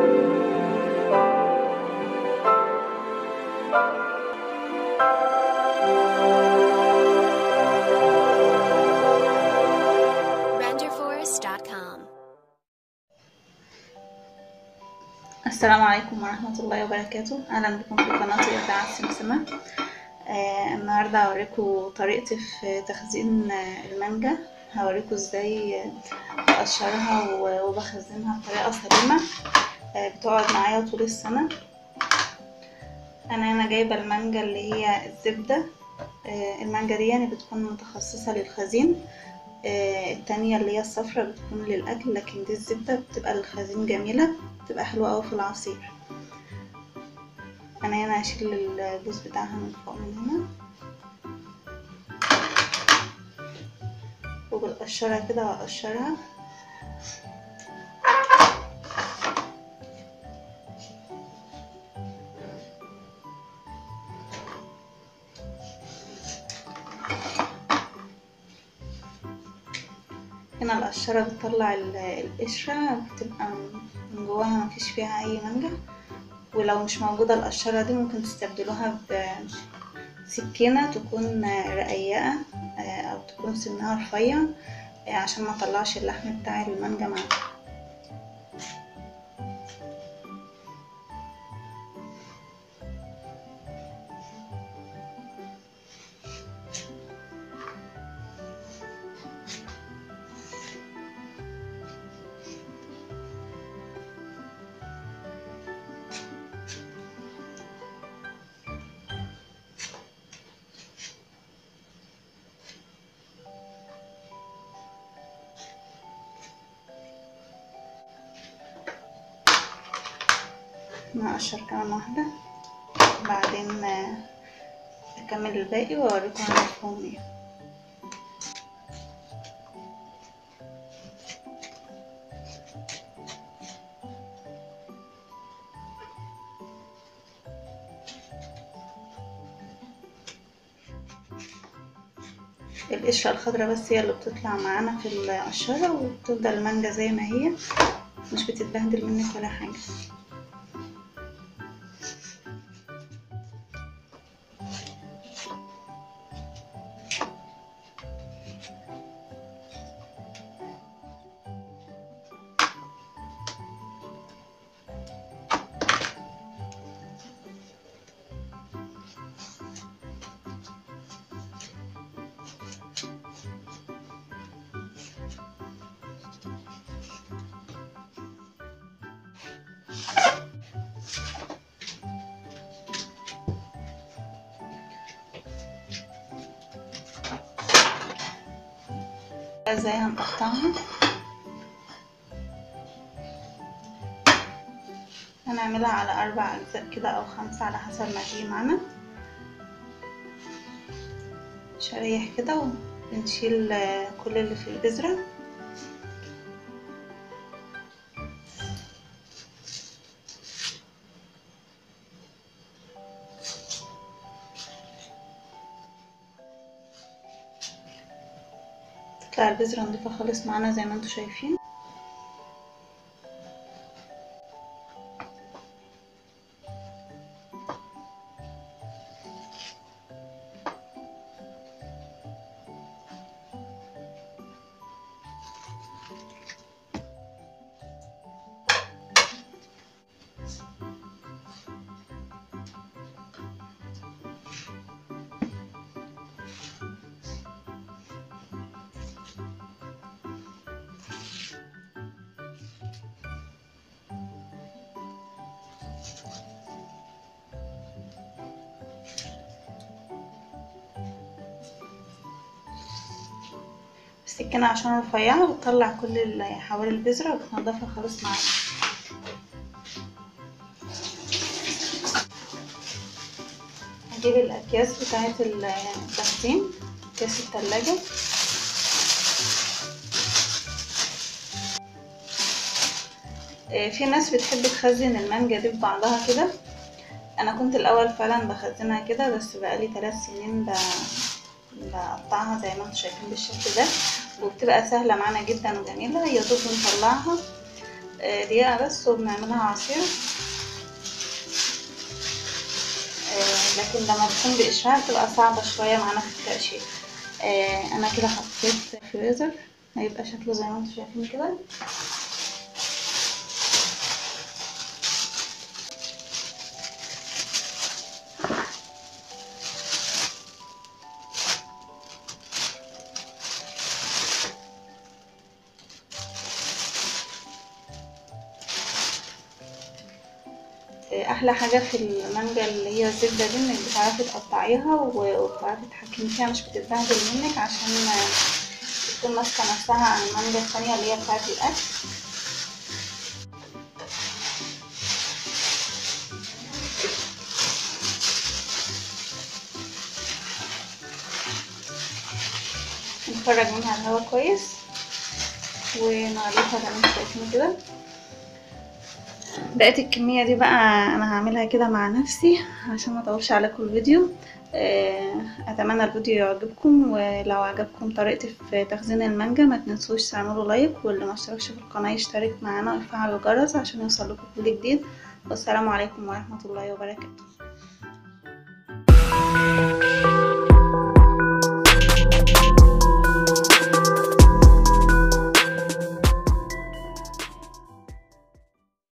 RenderForest.com. السلام عليكم ورحمة الله وبركاته أهلا بكم في قناتي إبداع السمسمة آه النهاردة هوريكم طريقتي في تخزين آه، المانجا هوريكم ازاي آه، بقشرها و- وبخزنها بطريقة سليمة آه بتقعد معايا طول السنة أنا هنا جايبة المانجا اللي هي الزبدة آه المانجا دي يعني بتكون متخصصة للخزين آه التانية اللي هي الصفرة بتكون للأكل لكن دي الزبدة بتبقى للخزين جميلة بتبقى حلوة أوي في العصير انا هنا هشيل الجوز بتاعها من فوق من هنا وبالقشرة كده وأقشرها هنا القشرة بتطلع ال- القشرة بتبقى من جواها مفيش فيها أي مانجا ولو مش موجودة القشرة دي ممكن تستبدلوها بسكينة تكون رقيقة آه، أو تكون سنها رفيع آه، عشان ما طلعش اللحم بتاع المانجا معاها نقشر كمان واحدة بعدين آه، أكمل الباقي وأوريكم أنا مفهوم ايه القشرة الخضراء بس هي اللي بتطلع معانا في القشرة وبتفضل المانجا زي ما هي مش بتتبهدل منك ولا حاجة ازاي هنقطعها هنعملها على اربع اجزاء كده او خمسة على حسب ما تيجي معانا شرايح كده وبنشيل آه، كل اللي في البذرة تطلع البذرة نضيفة خالص معانا زي ما انتوا شايفين السكينة عشان رفيعة بتطلع كل اللي حوالي البذرة وبتنضفها خالص معانا هجيب الأكياس بتاعت التخزين أكياس التلاجة آه، في ناس بتحب تخزن المانجا دي ببعضها كده انا كنت الاول فعلا بخزنها كده بس بقالي ثلاث سنين ب... بقطعها زي ما انتم شايفين بالشكل ده وبتبقى سهله معانا جدا وجميله يا دوب بنطلعها آه، دقيقة بس وبنعملها عصير آه، لكن لما بتكون بقشرها بتبقى صعبة شوية معانا في التقشير آه، انا كده حطيت في الفريزر هيبقى شكله زي ما انتم شايفين كده احلى حاجه في المانجا اللي هي الزبده دي انك بتعرفي تقطعيها و- وبتعرفي تتحكمي فيها مش بتتبهدل منك عشان تكون ماسكه نفسها عن المانجا التانية اللي هي بتاعه الاكل نخرج منها الهواء كويس ونغلفها زي ما انتم شايفين كده بقت الكمية دي بقى انا هعملها كده مع نفسي عشان ما اطولش عليكم الفيديو آه، اتمنى الفيديو يعجبكم ولو عجبكم طريقتي في تخزين المانجا ما تنسوش تعملوا لايك واللي ما اشتركش في القناة يشترك معانا ويفعل الجرس عشان يوصلكم كل جديد والسلام عليكم ورحمة الله وبركاته